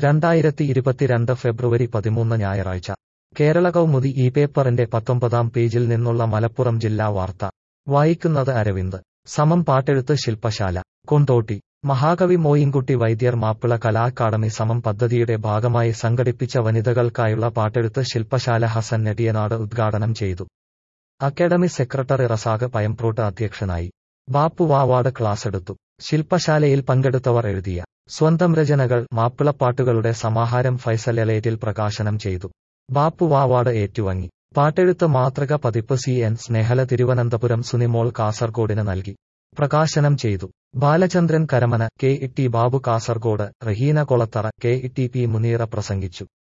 രണ്ടായിരത്തി ഇരുപത്തിരണ്ട് ഫെബ്രുവരി പതിമൂന്ന് ഞായറാഴ്ച കേരള കൗമുദി ഈ പേപ്പറിന്റെ പത്തൊമ്പതാം പേജിൽ നിന്നുള്ള മലപ്പുറം ജില്ലാ വാർത്ത വായിക്കുന്നത് അരവിന്ദ് സമം പാട്ടെഴുത്ത് ശില്പശാല കൊണ്ടോട്ടി മഹാകവി മോയിൻകുട്ടി വൈദ്യർ മാപ്പിള കലാ അക്കാദമി സമം പദ്ധതിയുടെ ഭാഗമായി സംഘടിപ്പിച്ച വനിതകൾക്കായുള്ള പാട്ടെഴുത്ത് ശില്പശാല ഹസൻ നെടിയനാട് ഉദ്ഘാടനം ചെയ്തു അക്കാദമി സെക്രട്ടറി റസാഖ് പയംപ്രൂട്ട് അധ്യക്ഷനായി ബാപ്പു വാവാട് ക്ലാസെടുത്തു ശില്പശാലയിൽ പങ്കെടുത്തവർ എഴുതിയ സ്വന്തം രചനകൾ മാപ്പിളപ്പാട്ടുകളുടെ സമാഹാരം ഫൈസൽ എലേറ്റിൽ പ്രകാശനം ചെയ്തു ബാപ്പു വാവാട് ഏറ്റുവാങ്ങി പാട്ടെഴുത്ത് മാതൃക പതിപ്പ് സി എൻ സ്നേഹല തിരുവനന്തപുരം സുനിമോൾ കാസർഗോഡിന് നൽകി പ്രകാശനം ചെയ്തു Balachandran Karamana K E T Babu Kasaragod Raheena Kolathara K E T P Muneera പ്രസംഗിച്ചു